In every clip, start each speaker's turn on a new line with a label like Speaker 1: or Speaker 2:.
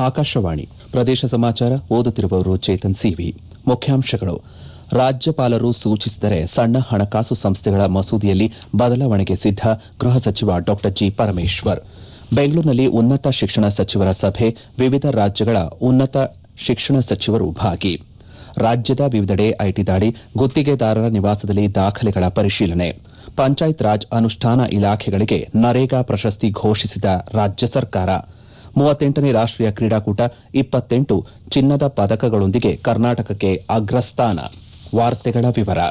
Speaker 1: ಆಕಾಶವಾಣಿ ಪ್ರದೇಶ ಸಮಾಚಾರ ಓದುತ್ತಿರುವವರು ಚೇತನ್ ಸಿವಿ ಮುಖ್ಯಾಂಶಗಳು ರಾಜ್ಯಪಾಲರು ಸೂಚಿಸಿದರೆ ಸಣ್ಣ ಹಣಕಾಸು ಸಂಸ್ಥೆಗಳ ಮಸೂದೆಯಲ್ಲಿ ಬದಲಾವಣೆಗೆ ಸಿದ್ದ ಗೃಹ ಸಚಿವ ಡಾ ಜಿ ಪರಮೇಶ್ವರ್ ಬೆಂಗಳೂರಿನಲ್ಲಿ ಉನ್ನತ ಶಿಕ್ಷಣ ಸಚಿವರ ಸಭೆ ವಿವಿಧ ರಾಜ್ಯಗಳ ಉನ್ನತ ಶಿಕ್ಷಣ ಸಚಿವರು ಭಾಗಿ ರಾಜ್ಯದ ವಿವಿಧೆಡೆ ಐಟಿ ದಾಳಿ ಗುತ್ತಿಗೆದಾರರ ನಿವಾಸದಲ್ಲಿ ದಾಖಲೆಗಳ ಪರಿಶೀಲನೆ ಪಂಚಾಯತ್ ರಾಜ್ ಅನುಷ್ಠಾನ ಇಲಾಖೆಗಳಿಗೆ ನರೇಗಾ ಪ್ರಶಸ್ತಿ ಘೋಷಿಸಿದ ರಾಜ್ಯ ಸರ್ಕಾರ ಮೂವತ್ತೆಂಟನೇ ರಾಷ್ಟೀಯ ಕ್ರೀಡಾಕೂಟ ಇಪ್ಪತ್ತೆಂಟು ಚಿನ್ನದ ಪದಕಗಳೊಂದಿಗೆ ಕರ್ನಾಟಕಕ್ಕೆ ಅಗ್ರಸ್ಥಾನ ವಾರ್ತೆಗಳ ವಿವರ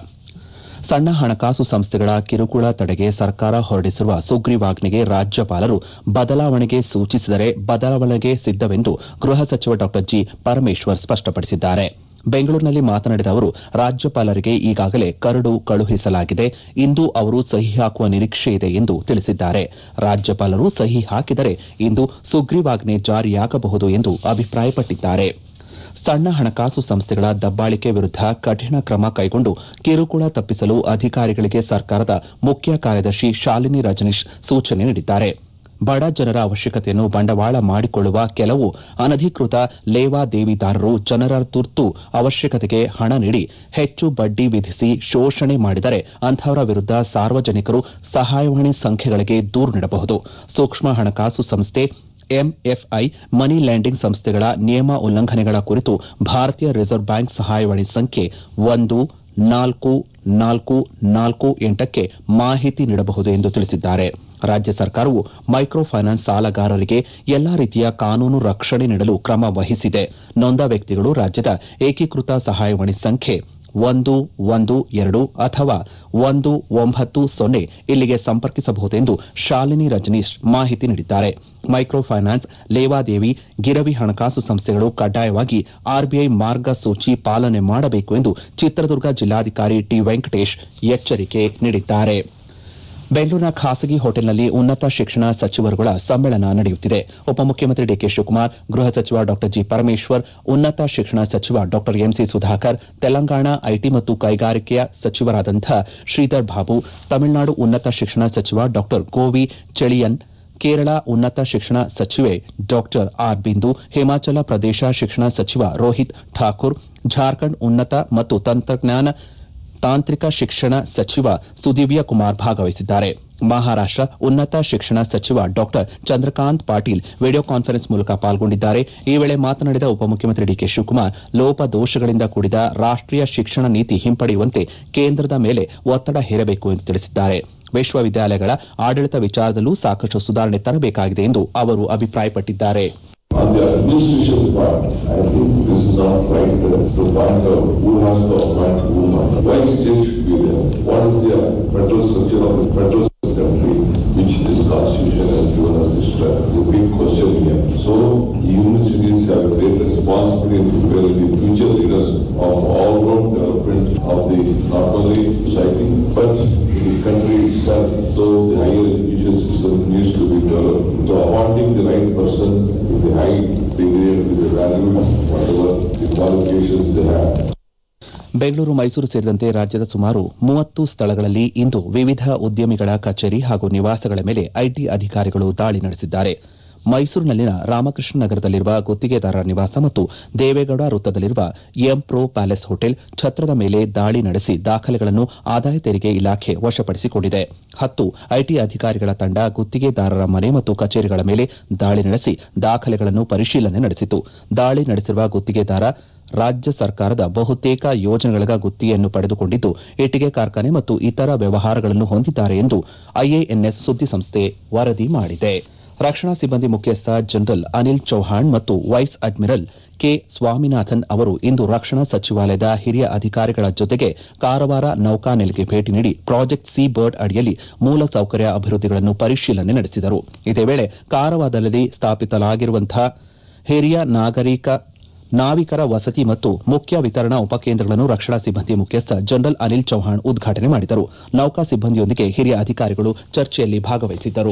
Speaker 1: ಸಣ್ಣ ಹಣಕಾಸು ಸಂಸ್ಥೆಗಳ ಕಿರುಕುಳ ತಡೆಗೆ ಸರ್ಕಾರ ಹೊರಡಿಸಿರುವ ಸುಗ್ರೀವಾಜ್ಞೆಗೆ ರಾಜ್ಯಪಾಲರು ಬದಲಾವಣೆಗೆ ಸೂಚಿಸಿದರೆ ಬದಲಾವಣೆಗೆ ಸಿದ್ದವೆಂದು ಗೃಹ ಸಚಿವ ಡಾ ಜಿ ಪರಮೇಶ್ವರ್ ಸ್ಪಷ್ಟಪಡಿಸಿದ್ದಾರೆ ಬೆಂಗಳೂರಿನಲ್ಲಿ ಮಾತನಾಡಿದ ಅವರು ರಾಜ್ಯಪಾಲರಿಗೆ ಈಗಾಗಲೇ ಕರಡು ಕಳುಹಿಸಲಾಗಿದೆ ಇಂದು ಅವರು ಸಹಿ ಹಾಕುವ ನಿರೀಕ್ಷೆಯಿದೆ ಎಂದು ತಿಳಿಸಿದ್ದಾರೆ ರಾಜ್ಯಪಾಲರು ಸಹಿ ಹಾಕಿದರೆ ಇಂದು ಸುಗ್ರೀವಾಜ್ಞೆ ಜಾರಿಯಾಗಬಹುದು ಎಂದು ಅಭಿಪ್ರಾಯಪಟ್ಟಿದ್ದಾರೆ ಸಣ್ಣ ಹಣಕಾಸು ಸಂಸ್ಥೆಗಳ ದಬ್ಬಾಳಿಕೆ ವಿರುದ್ದ ಕಠಿಣ ಕ್ರಮ ಕೈಗೊಂಡು ಕಿರುಕುಳ ತಪ್ಪಿಸಲು ಅಧಿಕಾರಿಗಳಿಗೆ ಸರ್ಕಾರದ ಮುಖ್ಯ ಕಾರ್ಯದರ್ಶಿ ಶಾಲಿನಿ ರಜನೀಶ್ ಸೂಚನೆ ನೀಡಿದ್ದಾರೆ ಬಡ ಜನರ ಅವಶ್ಯಕತೆಯನ್ನು ಬಂಡವಾಳ ಮಾಡಿಕೊಳ್ಳುವ ಕೆಲವು ಅನಧಿಕೃತ ಲೇವಾದೇವಿದಾರರು ಜನರ ತುರ್ತು ಅವಶ್ಯಕತೆಗೆ ಹಣ ನೀಡಿ ಹೆಚ್ಚು ಬಡ್ಡಿ ವಿಧಿಸಿ ಶೋಷಣೆ ಮಾಡಿದರೆ ಅಂತಹವರ ವಿರುದ್ದ ಸಾರ್ವಜನಿಕರು ಸಹಾಯವಾಣಿ ಸಂಖ್ಯೆಗಳಿಗೆ ದೂರು ನೀಡಬಹುದು ಸೂಕ್ಷ್ಮ ಹಣಕಾಸು ಸಂಸ್ಥೆ ಎಂಎಫ್ಐ ಮನಿ ಲ್ಯಾಂಡಿಂಗ್ ಸಂಸ್ಥೆಗಳ ನಿಯಮ ಉಲ್ಲಂಘನೆಗಳ ಕುರಿತು ಭಾರತೀಯ ರಿಸರ್ವ್ ಬ್ಯಾಂಕ್ ಸಹಾಯವಾಣಿ ಸಂಖ್ಯೆ ಒಂದು ನಾಲ್ಕು ನಾಲ್ಕು ನಾಲ್ಕು ಎಂಟಕ್ಕೆ ಮಾಹಿತಿ ನೀಡಬಹುದು ಎಂದು ತಿಳಿಸಿದ್ದಾರೆ ರಾಜ್ಯ ಸರ್ಕಾರವು ಮೈಕ್ರೋ ಫೈನಾನ್ಸ್ ಸಾಲಗಾರರಿಗೆ ಎಲ್ಲಾ ರೀತಿಯ ಕಾನೂನು ರಕ್ಷಣೆ ನೀಡಲು ಕ್ರಮ ವಹಿಸಿದೆ ನೊಂದ ವ್ಯಕ್ತಿಗಳು ರಾಜ್ಯದ ಏಕೀಕೃತ ಸಹಾಯವಾಣಿ ಸಂಖ್ಯೆ ಒಂದು ಒಂದು ಎರಡು ಅಥವಾ ಒಂದು ಒಂಬತ್ತು ಸೊನ್ನೆ ಇಲ್ಲಿಗೆ ಸಂಪರ್ಕಿಸಬಹುದೆಂದು ಶಾಲಿನಿ ರಜನೀಶ್ ಮಾಹಿತಿ ನೀಡಿದ್ದಾರೆ ಮೈಕ್ರೋ ಫೈನಾನ್ಸ್ ಲೇವಾದೇವಿ ಗಿರವಿ ಹಣಕಾಸು ಸಂಸ್ಥೆಗಳು ಕಡ್ಡಾಯವಾಗಿ ಆರ್ಬಿಐ ಮಾರ್ಗಸೂಚಿ ಪಾಲನೆ ಮಾಡಬೇಕು ಎಂದು ಚಿತ್ರದುರ್ಗ ಜಿಲ್ಲಾಧಿಕಾರಿ ಟಿ ವೆಂಕಟೇಶ್ ಎಚ್ಚರಿಕೆ ನೀಡಿದ್ದಾರೆ ಬೆಂಗಳೂರಿನ ಖಾಸಗಿ ಹೋಟೆಲ್ನಲ್ಲಿ ಉನ್ನತ ಶಿಕ್ಷಣ ಸಚಿವರುಗಳ ಸಮ್ಮೇಳನ ನಡೆಯುತ್ತಿದೆ ಉಪಮುಖ್ಯಮಂತ್ರಿ ಡಿಕೆ ಶಿವಕುಮಾರ್ ಗೃಹ ಸಚಿವ ಡಾ ಜಿ ಪರಮೇಶ್ವರ್ ಉನ್ನತ ಶಿಕ್ಷಣ ಸಚಿವ ಡಾ ಎಂಸಿ ಸುಧಾಕರ್ ತೆಲಂಗಾಣ ಐಟಿ ಮತ್ತು ಕೈಗಾರಿಕೆಯ ಸಚಿವರಾದಂಥ ಶ್ರೀಧರ್ ಬಾಬು ತಮಿಳುನಾಡು ಉನ್ನತ ಶಿಕ್ಷಣ ಸಚಿವ ಡಾ ಗೋವಿ ಚೆಳಿಯನ್ ಕೇರಳ ಉನ್ನತ ಶಿಕ್ಷಣ ಸಚಿವೆ ಡಾ ಆರ್ ಬಿಂದು ಹಿಮಾಚಲ ಪ್ರದೇಶ ಶಿಕ್ಷಣ ಸಚಿವ ರೋಹಿತ್ ಠಾಕೂರ್ ಜಾರ್ಖಂಡ್ ಉನ್ನತ ಮತ್ತು ತಂತ್ರಜ್ಞಾನ ತಾಂತ್ರಿಕ ಶಿಕ್ಷಣ ಸಚಿವ ಸುದಿವ್ಯ ಕುಮಾರ್ ಭಾಗವಹಿಸಿದ್ದಾರೆ ಮಹಾರಾಷ್ಟ ಉನ್ನತ ಶಿಕ್ಷಣ ಸಚಿವ ಡಾ ಚಂದ್ರಕಾಂತ್ ಪಾಟೀಲ್ ವಿಡಿಯೋ ಕಾನ್ಫರೆನ್ಸ್ ಮೂಲಕ ಪಾಲ್ಗೊಂಡಿದ್ದಾರೆ ಈ ವೇಳೆ ಮಾತನಾಡಿದ ಉಪಮುಖ್ಯಮಂತ್ರಿ ಡಿಕೆ ಶಿವಕುಮಾರ್ ಲೋಪದೋಷಗಳಿಂದ ಕೂಡಿದ ರಾಷ್ಟೀಯ ಶಿಕ್ಷಣ ನೀತಿ ಹಿಂಪಡೆಯುವಂತೆ ಕೇಂದ್ರದ ಮೇಲೆ ಒತ್ತಡ ಹೇರಬೇಕು ಎಂದು ತಿಳಿಸಿದ್ದಾರೆ ವಿಶ್ವವಿದ್ಯಾಲಯಗಳ ಆಡಳಿತ ವಿಚಾರದಲ್ಲೂ ಸಾಕಷ್ಟು ಸುಧಾರಣೆ ತರಬೇಕಾಗಿದೆ ಎಂದು ಅವರು ಅಭಿಪ್ರಾಯಪಟ್ಟಿದ್ದಾರೆ
Speaker 2: On the administration part, I think this is not right uh, to find out who has to appoint whom. Why state should be there? What is the federal structure of the federal country which this constitution has given us this strength? The big question here. So the universities have a great responsibility in preparing the future leaders of all-round development of the not only society but the country itself. So the higher education system needs to be developed. So appointing the right person with the high degree and with the value, whatever the qualifications they have.
Speaker 1: Bengaluru Mysuru ಸೇರಿದಂತೆ ರಾಜ್ಯದ ಸುಮಾರು ಮೂವತ್ತು ಸ್ಥಳಗಳಲ್ಲಿ ಇಂದು ವಿವಿಧ ಉದ್ಯಮಿಗಳ ಕಚೇರಿ ಹಾಗೂ ನಿವಾಸಗಳ ಮೇಲೆ ಐಟಿ ಅಧಿಕಾರಿಗಳು ದಾಳಿ ನಡೆಸಿದ್ದಾರೆ ಮೈಸೂರಿನಲ್ಲಿನ ರಾಮಕೃಷ್ಣ ನಗರದಲ್ಲಿರುವ ಗುತ್ತಿಗೆದಾರರ ನಿವಾಸ ಮತ್ತು ದೇವೇಗೌಡ ವೃತ್ತದಲ್ಲಿರುವ ಎಂ ಪ್ರೋ ಪ್ಯಾಲೇಸ್ ಹೋಟೆಲ್ ಛತ್ರದ ಮೇಲೆ ದಾಳಿ ನಡೆಸಿ ದಾಖಲೆಗಳನ್ನು ಆದಾಯ ತೆರಿಗೆ ಇಲಾಖೆ ವಶಪಡಿಸಿಕೊಂಡಿದೆ ಹತ್ತು ಐಟಿ ಅಧಿಕಾರಿಗಳ ತಂಡ ಗುತ್ತಿಗೆದಾರರ ಮನೆ ಮತ್ತು ಕಚೇರಿಗಳ ಮೇಲೆ ದಾಳಿ ನಡೆಸಿ ದಾಖಲೆಗಳನ್ನು ಪರಿಶೀಲನೆ ನಡೆಸಿತು ದಾಳಿ ನಡೆಸಿರುವ ಗುತ್ತಿಗೆದಾರ ರಾಜ್ಯ ಸರ್ಕಾರದ ಬಹುತೇಕ ಯೋಜನೆಗಳ ಗುತ್ತಿಗೆಯನ್ನು ಪಡೆದುಕೊಂಡಿದ್ದು ಇಟ್ಟಿಗೆ ಕಾರ್ಖಾನೆ ಮತ್ತು ಇತರ ವ್ಯವಹಾರಗಳನ್ನು ಹೊಂದಿದ್ದಾರೆ ಎಂದು ಐಎಎನ್ಎಸ್ ಸುದ್ದಿಸಂಸ್ಥೆ ವರದಿ ಮಾಡಿದೆ ರಕ್ಷಣಾ ಸಿಬ್ಬಂದಿ ಮುಖ್ಯಸ್ಥ ಜನರಲ್ ಅನಿಲ್ ಚೌಹಾಣ್ ಮತ್ತು ವೈಸ್ ಅಡ್ಮಿರಲ್ ಕೆ ಸ್ವಾಮಿನಾಥನ್ ಅವರು ಇಂದು ರಕ್ಷಣಾ ಸಚಿವಾಲಯದ ಹಿರಿಯ ಅಧಿಕಾರಿಗಳ ಜೊತೆಗೆ ಕಾರವಾರ ನೌಕಾನೆಲೆಗೆ ಭೇಟಿ ನೀಡಿ ಪ್ರಾಜೆಕ್ಟ್ ಸಿ ಬರ್ಡ್ ಅಡಿಯಲ್ಲಿ ಮೂಲಸೌಕರ್ಯ ಅಭಿವೃದ್ಧಿಗಳನ್ನು ಪರಿಶೀಲನೆ ನಡೆಸಿದರು ಇದೇ ವೇಳೆ ಕಾರವಾರದಲ್ಲಿ ಸ್ಥಾಪಿಸಲಾಗಿರುವಂತಹ ಹಿರಿಯ ನಾಗರಿಕ ನಾವಿಕರ ವಸತಿ ಮತ್ತು ಮುಖ್ಯ ವಿತರಣಾ ಉಪಕೇಂದ್ರಗಳನ್ನು ರಕ್ಷಣಾ ಸಿಬ್ಬಂದಿ ಮುಖ್ಯಸ್ಥ ಜನರಲ್ ಅನಿಲ್ ಚೌಹಾಣ್ ಉದ್ಘಾಟನೆ ಮಾಡಿದರು ನೌಕಾ ಸಿಬ್ಬಂದಿಯೊಂದಿಗೆ ಹಿರಿಯ ಅಧಿಕಾರಿಗಳು ಚರ್ಚೆಯಲ್ಲಿ ಭಾಗವಹಿಸಿದ್ದರು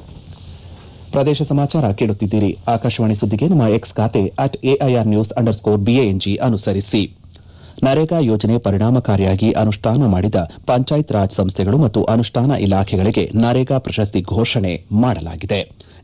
Speaker 1: ಪ್ರದೇಶ ಸಮಾಚಾರ ಕೇಳುತ್ತಿದ್ದೀರಿ ಆಕಾಶವಾಣಿ ಸುದ್ದಿಗೆ ನಮ್ಮ ಎಕ್ಸ್ ಖಾತೆ at AIR news underscore B A N G ಅನುಸರಿಸಿ ನರೇಗಾ ಯೋಜನೆ ಪರಿಣಾಮಕಾರಿಯಾಗಿ ಅನುಷ್ಠಾನ ಮಾಡಿದ ಪಂಚಾಯತ್ ರಾಜ್ ಸಂಸ್ಥೆಗಳು ಮತ್ತು ಅನುಷ್ಠಾನ ಇಲಾಖೆಗಳಿಗೆ ನರೇಗಾ ಪ್ರಶಸ್ತಿ ಘೋಷಣೆ ಮಾಡಲಾಗಿದೆ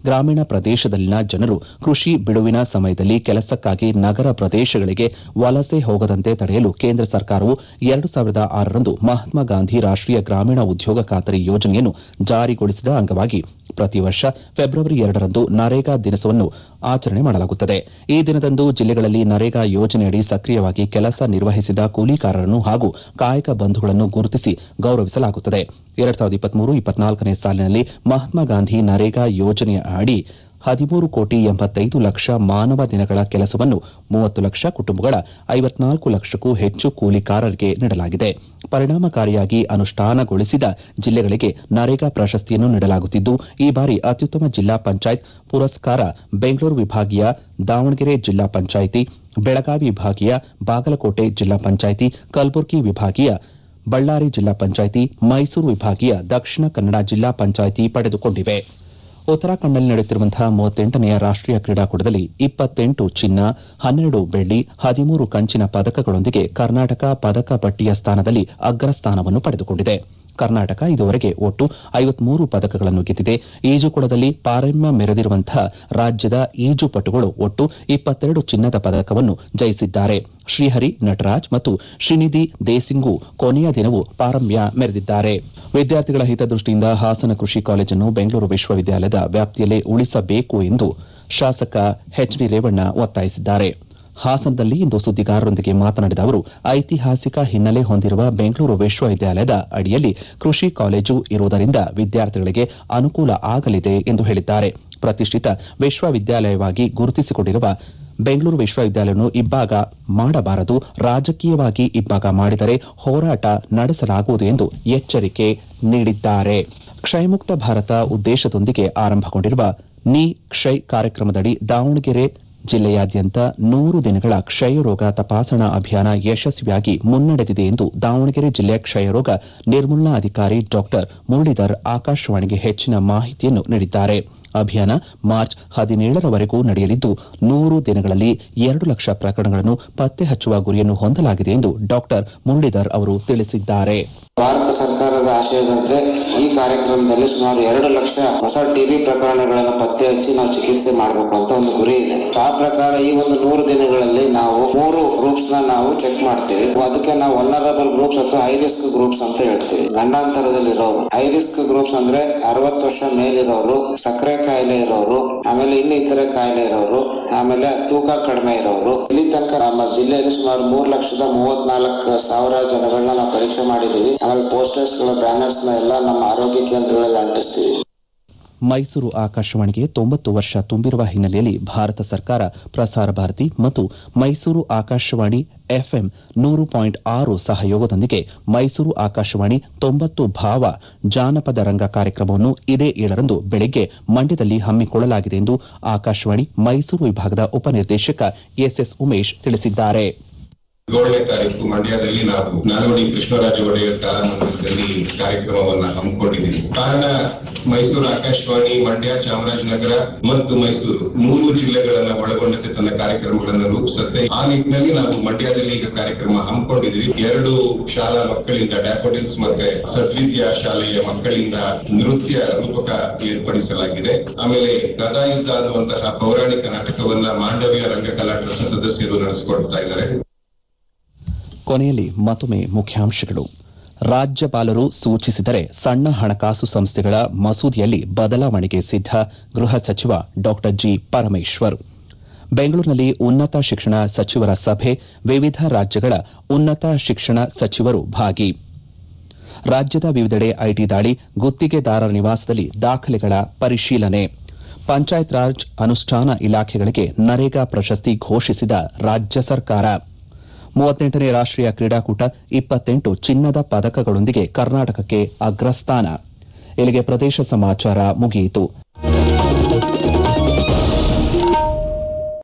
Speaker 1: ಗ್ರಾಮೀಣ ಪ್ರದೇಶದಲ್ಲಿನ ಜನರು ಕೃಷಿ ಬಿಡುವಿನ ಸಮಯದಲ್ಲಿ ಕೆಲಸಕ್ಕಾಗಿ ನಗರ ಪ್ರದೇಶಗಳಿಗೆ ವಲಸೆ ಹೋಗದಂತೆ ತಡೆಯಲು ಕೇಂದ್ರ ಸರ್ಕಾರವು ಎರಡು ಸಾವಿರದ ಆರರಂದು ಮಹಾತ್ಮ ಗಾಂಧಿ ರಾಷ್ಟೀಯ ಗ್ರಾಮೀಣ ಉದ್ಯೋಗ ಖಾತರಿ ಯೋಜನೆಯನ್ನು ಜಾರಿಗೊಳಿಸಿದ ಅಂಗವಾಗಿ ಪ್ರತಿ ವರ್ಷ ಫೆಬ್ರವರಿ ಎರಡರಂದು ನರೇಗಾ ದಿನವನ್ನು ಆಚರಣೆ ಮಾಡಲಾಗುತ್ತದೆ ಈ ದಿನದಂದು ಜಿಲ್ಲೆಗಳಲ್ಲಿ ನರೇಗಾ ಯೋಜನೆಯಡಿ ಸಕ್ರಿಯವಾಗಿ ಕೆಲಸ ನಿರ್ವಹಿಸಿದ ಕೂಲಿಕಾರರನ್ನು ಹಾಗೂ ಕಾಯಕ ಬಂಧುಗಳನ್ನು ಗುರುತಿಸಿ ಗೌರವಿಸಲಾಗುತ್ತದೆ ಎರಡ್ ಸಾವಿರದ ಇಪ್ಪತ್ಮೂರು ಇಪ್ಪತ್ನಾಲ್ಕನೇ ಸಾಲಿನಲ್ಲಿ ಮಹಾತ್ಮ ಗಾಂಧಿ ನರೇಗಾ ಯೋಜನೆಯ ಅಡಿ ಹದಿಮೂರು ಕೋಟಿ ಎಂಬತ್ತೈದು ಲಕ್ಷ ಮಾನವ ದಿನಗಳ ಕೆಲಸವನ್ನು ಮೂವತ್ತು ಲಕ್ಷ ಕುಟುಂಬಗಳ ಐವತ್ನಾಲ್ಕು ಲಕ್ಷಕ್ಕೂ ಹೆಚ್ಚು ಕೂಲಿಕಾರರಿಗೆ ನೀಡಲಾಗಿದೆ ಪರಿಣಾಮಕಾರಿಯಾಗಿ ಅನುಷ್ಠಾನಗೊಳಿಸಿದ ಜಿಲ್ಲೆಗಳಿಗೆ ನರೇಗಾ ಪ್ರಶಸ್ತಿಯನ್ನು ನೀಡಲಾಗುತ್ತಿದ್ದು ಈ ಬಾರಿ ಅತ್ಯುತ್ತಮ ಜಿಲ್ಲಾ ಪಂಚಾಯತ್ ಪುರಸ್ಕಾರ ಬೆಂಗಳೂರು ವಿಭಾಗೀಯ ದಾವಣಗೆರೆ ಜಿಲ್ಲಾ ಪಂಚಾಯಿತಿ ಬೆಳಗಾವಿ ವಿಭಾಗೀಯ ಬಾಗಲಕೋಟೆ ಜಿಲ್ಲಾ ಪಂಚಾಯಿತಿ ಕಲಬುರಗಿ ವಿಭಾಗೀಯ ಬಳ್ಳಾರಿ ಜಿಲ್ಲಾ ಪಂಚಾಯಿತಿ ಮೈಸೂರು ವಿಭಾಗೀಯ ದಕ್ಷಿಣ ಕನ್ನಡ ಜಿಲ್ಲಾ ಪಂಚಾಯಿತಿ ಪಡೆದುಕೊಂಡಿವೆ ಉತ್ತರಾಖಂಡ್ನಲ್ಲಿ ನಡೆಯುತ್ತಿರುವಂತಹ ಮೂವತ್ತೆಂಟನೆಯ ರಾಷ್ಟೀಯ ಕ್ರೀಡಾಕೂಟದಲ್ಲಿ ಇಪ್ಪತ್ತೆಂಟು ಚಿನ್ನ ಹನ್ನೆರಡು ಬೆಳ್ಳಿ ಹದಿಮೂರು ಕಂಚಿನ ಪದಕಗಳೊಂದಿಗೆ ಕರ್ನಾಟಕ ಪದಕ ಪಟ್ಟಿಯ ಸ್ಥಾನದಲ್ಲಿ ಅಗ್ರಸ್ಥಾನವನ್ನು ಪಡೆದುಕೊಂಡಿದೆ ಕರ್ನಾಟಕ ಇದುವರೆಗೆ ಒಟ್ಟು ಐವತ್ಮೂರು ಪದಕಗಳನ್ನು ಗೆದ್ದಿದೆ ಈಜುಕೊಳದಲ್ಲಿ ಪಾರಮ್ಯ ಮೆರೆದಿರುವಂತಹ ರಾಜ್ಯದ ಈಜುಪಟುಗಳು ಒಟ್ಟು ಇಪ್ಪತ್ತೆರಡು ಚಿನ್ನದ ಪದಕವನ್ನು ಜಯಿಸಿದ್ದಾರೆ ಶ್ರೀಹರಿ ನಟರಾಜ್ ಮತ್ತು ಶ್ರೀನಿಧಿ ದೇಸಿಂಗು ಕೊನೆಯ ದಿನವೂ ಪಾರಮ್ಯ ಮೆರೆದಿದ್ದಾರೆ ವಿದ್ಯಾರ್ಥಿಗಳ ಹಿತದೃಷ್ಟಿಯಿಂದ ಹಾಸನ ಕೃಷಿ ಕಾಲೇಜನ್ನು ಬೆಂಗಳೂರು ವಿಶ್ವವಿದ್ಯಾಲಯದ ವ್ಯಾಪ್ತಿಯಲ್ಲೇ ಉಳಿಸಬೇಕು ಎಂದು ಶಾಸಕ ಎಚ್ ಡಿ ರೇವಣ್ಣ ಒತ್ತಾಯಿಸಿದ್ದಾರೆ ಹಾಸನದಲ್ಲಿ ಇಂದು ಸುದ್ದಿಗಾರರೊಂದಿಗೆ ಮಾತನಾಡಿದ ಅವರು ಐತಿಹಾಸಿಕ ಹಿನ್ನೆಲೆ ಹೊಂದಿರುವ ಬೆಂಗಳೂರು ವಿಶ್ವವಿದ್ಯಾಲಯದ ಅಡಿಯಲ್ಲಿ ಕೃಷಿ ಕಾಲೇಜು ಇರುವುದರಿಂದ ವಿದ್ಯಾರ್ಥಿಗಳಿಗೆ ಅನುಕೂಲ ಆಗಲಿದೆ ಎಂದು ಹೇಳಿದ್ದಾರೆ ಪ್ರತಿಷ್ಠಿತ ವಿಶ್ವವಿದ್ಯಾಲಯವಾಗಿ ಗುರುತಿಸಿಕೊಂಡಿರುವ ಬೆಂಗಳೂರು ವಿಶ್ವವಿದ್ಯಾಲಯವನ್ನು ಇಬ್ಬಾಗ ಮಾಡಬಾರದು ರಾಜಕೀಯವಾಗಿ ಇಬ್ಬಾಗ ಮಾಡಿದರೆ ಹೋರಾಟ ನಡೆಸಲಾಗುವುದು ಎಂದು ಎಚ್ಚರಿಕೆ ನೀಡಿದ್ದಾರೆ ಕ್ಷಯಮುಕ್ತ ಭಾರತ ಉದ್ದೇಶದೊಂದಿಗೆ ಆರಂಭಗೊಂಡಿರುವ ನೀ ಕ್ಷಯ್ ಕಾರ್ಯಕ್ರಮದಡಿ ದಾವಣಗೆರೆ ಜಿಲ್ಲೆಯಾದ್ಯಂತ ನೂರು ದಿನಗಳ ಕ್ಷಯರೋಗ ತಪಾಸಣಾ ಅಭಿಯಾನ ಯಶಸ್ವಿಯಾಗಿ ಮುನ್ನಡೆದಿದೆ ಎಂದು ದಾವಣಗೆರೆ ಜಿಲ್ಲೆಯ ಕ್ಷಯರೋಗ ನಿರ್ಮೂಲನಾ ಅಧಿಕಾರಿ ಡಾ ಮುರಳೀಧರ್ ಆಕಾಶವಾಣಿಗೆ ಹೆಚ್ಚಿನ ಮಾಹಿತಿಯನ್ನು ನೀಡಿದ್ದಾರೆ ಅಭಿಯಾನ ಮಾರ್ಚ್ ಹದಿನೇಳರವರೆಗೂ ನಡೆಯಲಿದ್ದು ನೂರು ದಿನಗಳಲ್ಲಿ ಎರಡು ಲಕ್ಷ ಪ್ರಕರಣಗಳನ್ನು ಪತ್ತೆ ಹಚ್ಚುವ ಗುರಿಯನ್ನು ಹೊಂದಲಾಗಿದೆ ಎಂದು ಡಾ ಮುರಳೀಧರ್ ಅವರು ತಿಳಿಸಿದ್ದಾರೆ
Speaker 3: ಭಾರತ ಸರ್ಕಾರದ ಆಶಯದಂತೆ ಈ ಕಾರ್ಯಕ್ರಮದಲ್ಲಿ ಸುಮಾರು ಎರಡು ಲಕ್ಷ ಹೊಸ ಟಿಬಿ ಪ್ರಕರಣಗಳನ್ನು ಪತ್ತೆ ಹಚ್ಚಿ ನಾವು ಚಿಕಿತ್ಸೆ ಮಾಡಬೇಕು ಅಂತ ಒಂದು ಗುರಿ ಇದೆ ಆ ಪ್ರಕಾರ ಈ ಒಂದು ನೂರು ದಿನಗಳಲ್ಲಿ ನಾವು ಮೂರು ಗ್ರೂಪ್ಸ್ ನ ನಾವು ಚೆಕ್ ಮಾಡ್ತೀವಿ ಅದಕ್ಕೆ ನಾವು ವಲ್ನರಬಲ್ ಗ್ರೂಪ್ಸ್ ಅಥವಾ ಹೈ ರಿಸ್ಕ್ ಗ್ರೂಪ್ಸ್ ಅಂತ ಹೇಳ್ತೀವಿ ಗಂಡಾಂತರದಲ್ಲಿರೋರು ಹೈ ರಿಸ್ಕ್ ಗ್ರೂಪ್ಸ್ ಅಂದ್ರೆ ಅರವತ್ತು ವರ್ಷ ಮೇಲಿರೋರು ಸಕ್ಕರೆ ಕಾಯಿಲೆ ಇರೋರು ಆಮೇಲೆ ಇನ್ನು ಇತರೆ ಕಾಯಿಲೆ ಇರೋರು ಆಮೇಲೆ ತೂಕ ಕಡಿಮೆ ಇರೋರು ಇಲ್ಲಿ ತನಕ ನಮ್ಮ ಜಿಲ್ಲೆಯಲ್ಲಿ ಸುಮಾರು ಮೂರು ಲಕ್ಷದ ಮೂವತ್ನಾಲ್ಕು ಸಾವಿರ ಜನಗಳನ್ನ ನಾವು ಪರೀಕ್ಷೆ ಮಾಡಿದೀವಿ ಆಮೇಲೆ ಪೋಸ್ಟರ್ಸ್ ಗಳ ಬ್ಯಾನರ್ಸ್ ನ ಎಲ್ಲ ನಮ್ಮ ಆರೋಗ್ಯ ಕೇಂದ್ರಗಳಲ್ಲಿ ಅಂಟಿಸ್ತೀವಿ
Speaker 1: ಮೈಸೂರು ಆಕಾಶವಾಣಿಗೆ ತೊಂಬತ್ತು ವರ್ಷ ತುಂಬಿರುವ ಹಿನ್ನೆಲೆಯಲ್ಲಿ ಭಾರತ ಸರ್ಕಾರ ಪ್ರಸಾರ ಭಾರತಿ ಮತ್ತು ಮೈಸೂರು ಆಕಾಶವಾಣಿ ಎಫ್ಎಂ ನೂರು ಪಾಯಿಂಟ್ ಆರು ಸಹಯೋಗದೊಂದಿಗೆ ಮೈಸೂರು ಆಕಾಶವಾಣಿ ತೊಂಬತ್ತು ಭಾವ ಜಾನಪದ ರಂಗ ಕಾರ್ಯಕ್ರಮವನ್ನು ಇದೇ ಏಳರಂದು ಬೆಳಗ್ಗೆ ಮಂಡ್ಯದಲ್ಲಿ ಹಮ್ಮಿಕೊಳ್ಳಲಾಗಿದೆ ಎಂದು ಆಕಾಶವಾಣಿ ಮೈಸೂರು ವಿಭಾಗದ ಉಪನಿರ್ದೇಶಕ ಎಸ್ಎಸ್ ಉಮೇಶ್ ತಿಳಿಸಿದ್ದಾರೆ
Speaker 4: ಏಳನೇ ತಾರೀಕು ಮಂಡ್ಯದಲ್ಲಿ ನಾವು ನಾಲ್ವಡಿ ಕೃಷ್ಣರಾಜ ಒಡೆಯರ್ ಕಲಾಮಂದಿರದಲ್ಲಿ ಕಾರ್ಯಕ್ರಮವನ್ನ ಹಮ್ಮಿಕೊಂಡಿದ್ದೀವಿ ಕಾರಣ ಮೈಸೂರು ಆಕಾಶವಾಣಿ ಮಂಡ್ಯ ಚಾಮರಾಜನಗರ ಮತ್ತು ಮೈಸೂರು ಮೂರು ಜಿಲ್ಲೆಗಳನ್ನ ಒಳಗೊಂಡಂತೆ ತನ್ನ ಕಾರ್ಯಕ್ರಮಗಳನ್ನು ರೂಪಿಸುತ್ತೆ ಆ ನಿಟ್ಟಿನಲ್ಲಿ ನಾವು ಮಂಡ್ಯದಲ್ಲಿ ಈಗ ಕಾರ್ಯಕ್ರಮ ಹಮ್ಮಿಕೊಂಡಿದ್ವಿ ಎರಡು ಶಾಲಾ ಮಕ್ಕಳಿಂದ ಡ್ಯಾಫೋಡಿಲ್ಸ್ ಮತ್ತೆ ಸದ್ವಿದ್ಯಾ ಶಾಲೆಯ ಮಕ್ಕಳಿಂದ ನೃತ್ಯ ರೂಪಕ ಏರ್ಪಡಿಸಲಾಗಿದೆ ಆಮೇಲೆ ಗದಾಯುದ್ಧ ಅನ್ನುವಂತಹ ಪೌರಾಣಿಕ ನಾಟಕವನ್ನ ಮಾಂಡವ್ಯ ರಂಗಕಲಾ ಟ್ರಸ್ಟ್ ಸದಸ್ಯರು ನಡೆಸಿಕೊಡ್ತಾ ಇದ್ದಾರೆ
Speaker 1: ಕೊನೆಯಲ್ಲಿ ಮತ್ತೊಮ್ಮೆ ಮುಖ್ಯಾಂಶಗಳು ರಾಜ್ಯಪಾಲರು ಸೂಚಿಸಿದರೆ ಸಣ್ಣ ಹಣಕಾಸು ಸಂಸ್ಥೆಗಳ ಮಸೂದೆಯಲ್ಲಿ ಬದಲಾವಣೆಗೆ ಸಿದ್ಧ ಗೃಹ ಸಚಿವ ಡಾ ಜಿ ಪರಮೇಶ್ವರ್ ಬೆಂಗಳೂರಿನಲ್ಲಿ ಉನ್ನತ ಶಿಕ್ಷಣ ಸಚಿವರ ಸಭೆ ವಿವಿಧ ರಾಜ್ಯಗಳ ಉನ್ನತ ಶಿಕ್ಷಣ ಸಚಿವರು ಭಾಗಿ ರಾಜ್ಯದ ವಿವಿಧೆಡೆ ಐಟಿ ದಾಳಿ ಗುತ್ತಿಗೆದಾರರ ನಿವಾಸದಲ್ಲಿ ದಾಖಲೆಗಳ ಪರಿಶೀಲನೆ ಪಂಚಾಯತ್ ರಾಜ್ ಅನುಷ್ಠಾನ ಇಲಾಖೆಗಳಿಗೆ ನರೇಗಾ ಪ್ರಶಸ್ತಿ ಘೋಷಿಸಿದ ರಾಜ್ಯ ಸರ್ಕಾರ ಮೂವತ್ತೆಂಟನೇ ರಾಷ್ಟೀಯ ಕ್ರೀಡಾಕೂಟ ಇಪ್ಪತ್ತೆಂಟು ಚಿನ್ನದ ಪದಕಗಳೊಂದಿಗೆ ಕರ್ನಾಟಕಕ್ಕೆ ಅಗ್ರಸ್ಥಾನ ಇಲ್ಲಿಗೆ ಪ್ರದೇಶ ಸಮಾಚಾರ ಮುಗಿಯಿತು